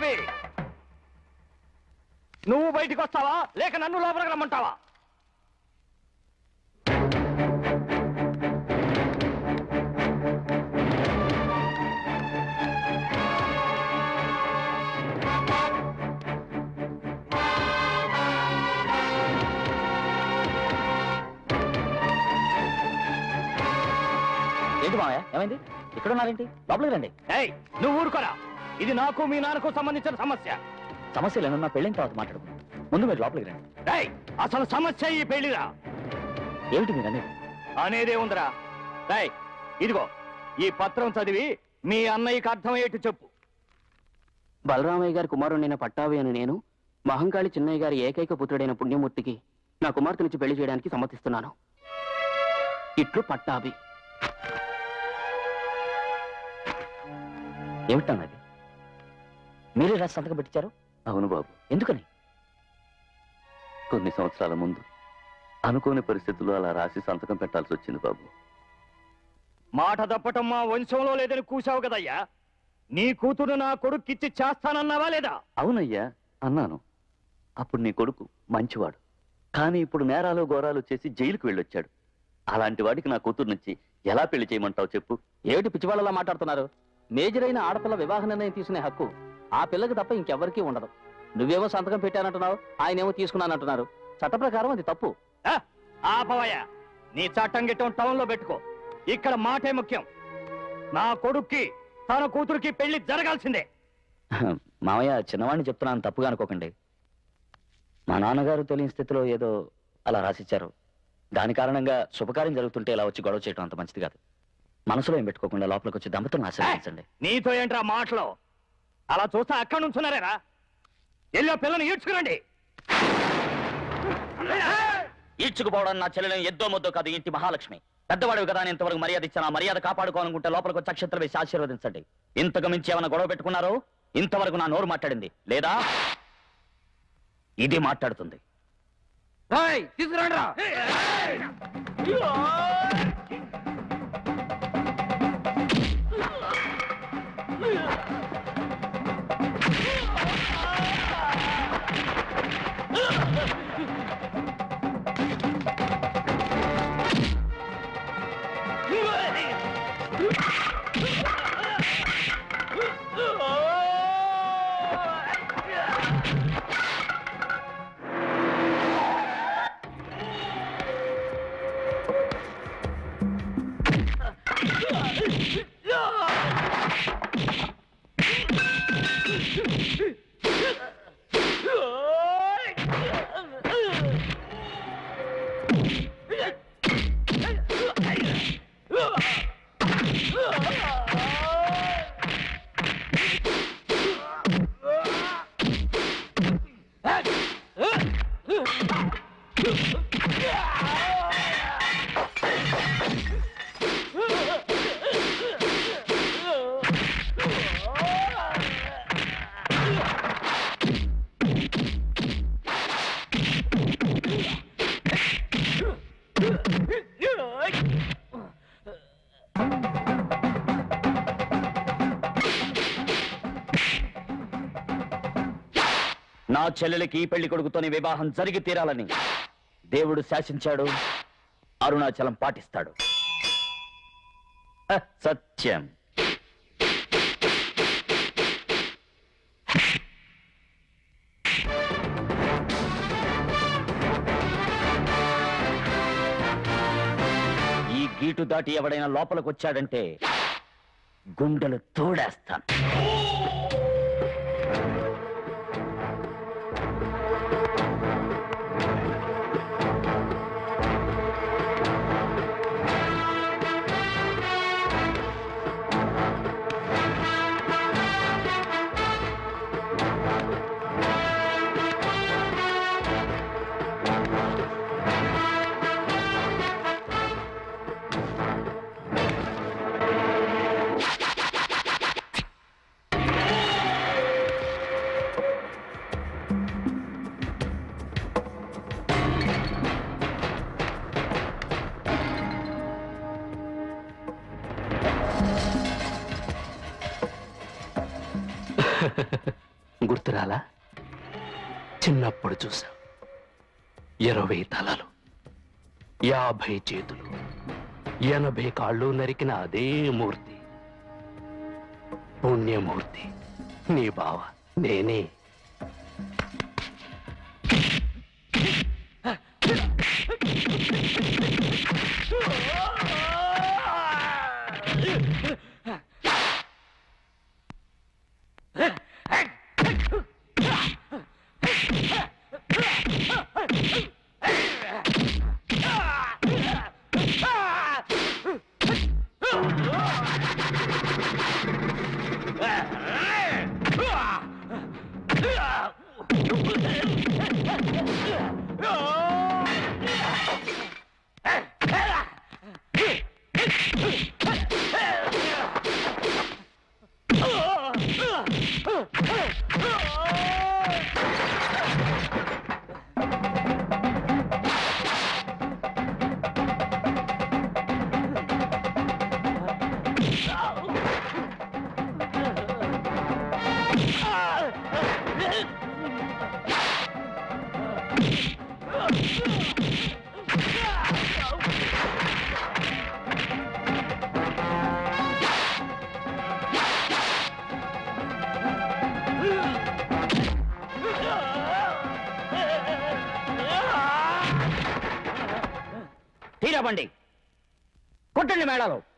పట్టాభి నువ్వు బయటికి వస్తావా లేక నన్ను లోపలికి రమ్మంటావా ఏంటి మావయ్య ఏమైంది ఇక్కడ ఉన్నారేంటి లోపలికి రండి ఏయ్ నువ్వు ఊరుకోరా ఇది నాకు మీ నాన్నకు సంబంధించిన సమస్య సమస్యలు ఏమన్నా పెళ్ళిన తర్వాత మాట్లాడుకుందాం ముందు మీరు లోపలికి రండి ఏయ్ అసలు సమస్య ఈ పెళ్లిరా ఏమిటి మీరు అనేది అనేదే ఉందిరా ఏయ్ ఇదిగో ఈ పత్రం చదివి మీ అన్నయ్యకి అర్థమయ్యేట్టు చెప్పు బలరామయ్య గారి కుమారుడైన పట్టాభి అని నేను మహంకాళి చిన్నయ్య గారి ఏకైక పుత్రుడైన పుణ్యమూర్తికి నా కుమార్తెనిచ్చి పెళ్లి చేయడానికి సమ్మతిస్తున్నాను ఇట్లు పట్టాభి ఏమిటన్నది మీరే రాసి సంతకం పెట్టించారు అవును బాబు ఎందుకని కొన్ని సంవత్సరాల ముందు అనుకోని పరిస్థితుల్లో అలా రాసి సంతకం పెట్టాల్సి వచ్చింది బాబు మాట తప్పటం మా వంశంలో లేదని కూసావు కదయ్యా నీ కూతురు నా కొడుక్కిచ్చి చేస్తానన్నావా లేదా అవునయ్యా అన్నాను అప్పుడు నీ కొడుకు మంచివాడు కానీ ఇప్పుడు నేరాలు ఘోరాలు చేసి జైలుకు వెళ్ళొచ్చాడు అలాంటి వాడికి నా కూతురు నుంచి ఎలా పెళ్లి చేయమంటావు చెప్పు ఏమిటి పిచ్చివాళ్ళలా మాట్లాడుతున్నారు మేజర్ అయిన ఆడపిల్ల వివాహ నిర్ణయం తీసుకునే హక్కు ఆ పిల్లకి తప్ప ఇంకెవ్వరికీ ఉండదు నువ్వేమో సంతకం పెట్టానంటున్నావు ఆయనేమో తీసుకున్నానంటున్నారు చట్ట ప్రకారం అది తప్పు ఆ, ఆపవయ్య నీ చట్టం గిట్టం టౌన్ లో పెట్టుకో ఇక్కడ మాటే ముఖ్యం నా కొడుక్కి తన కూతురికి పెళ్లి జరగాల్సిందే మావయ్య చిన్నవాడిని చెప్తున్నాను తప్పుగా అనుకోకండి మా నాన్నగారు తెలియని స్థితిలో ఏదో అలా రాసిచ్చారు దాని కారణంగా శుభకార్యం జరుగుతుంటే ఇలా వచ్చి గొడవ చేయడం అంత మంచిది కాదు మనసులో ఏం పెట్టుకోకుండా లోపలికి వచ్చి దంపతులను ఆశీర్వదించండి నీతో ఏంట్రా మాటలు అలా చూస్తే అక్కడ నుంచున్నారేరా ఎల్లో పిల్లని ఈడ్చుకురండి ఈడ్చుకుపోవడం నా చెల్లెలను ఎద్దో ముద్దో కాదు ఇంటి మహాలక్ష్మి పెద్దవాడివి కదా అని ఇంతవరకు మర్యాద ఇచ్చాను ఆ మర్యాద కాపాడుకోవాలనుకుంటే లోపలికి వచ్చి అక్షంతలు వేసి ఆశీర్వదించండి ఇంతకు మించి ఏమైనా గొడవ పెట్టుకున్నారో ఇంతవరకు నా నోరు మాట్లాడింది లేదా ఇది మాట్లాడుతుంది తీసుకురండి నా చెల్లెలకి ఈ పెళ్లి కొడుకుతోని వివాహం జరిగి తీరాలని దేవుడు శాసించాడు అరుణాచలం పాటిస్తాడు హ, సత్యం ఈ గీటు దాటి ఎవడైనా లోపలికి వచ్చాడంటే గుండెలు తోడేస్తాను గుర్తురాలా చిన్నప్పుడు చూసా ఇరవై తలలు యాభై చేతులు ఎనభై కాళ్ళు నరికిన అదే మూర్తి పుణ్యమూర్తి నీ బావ నేనే తీరా బండి కొట్టండి మేడాలు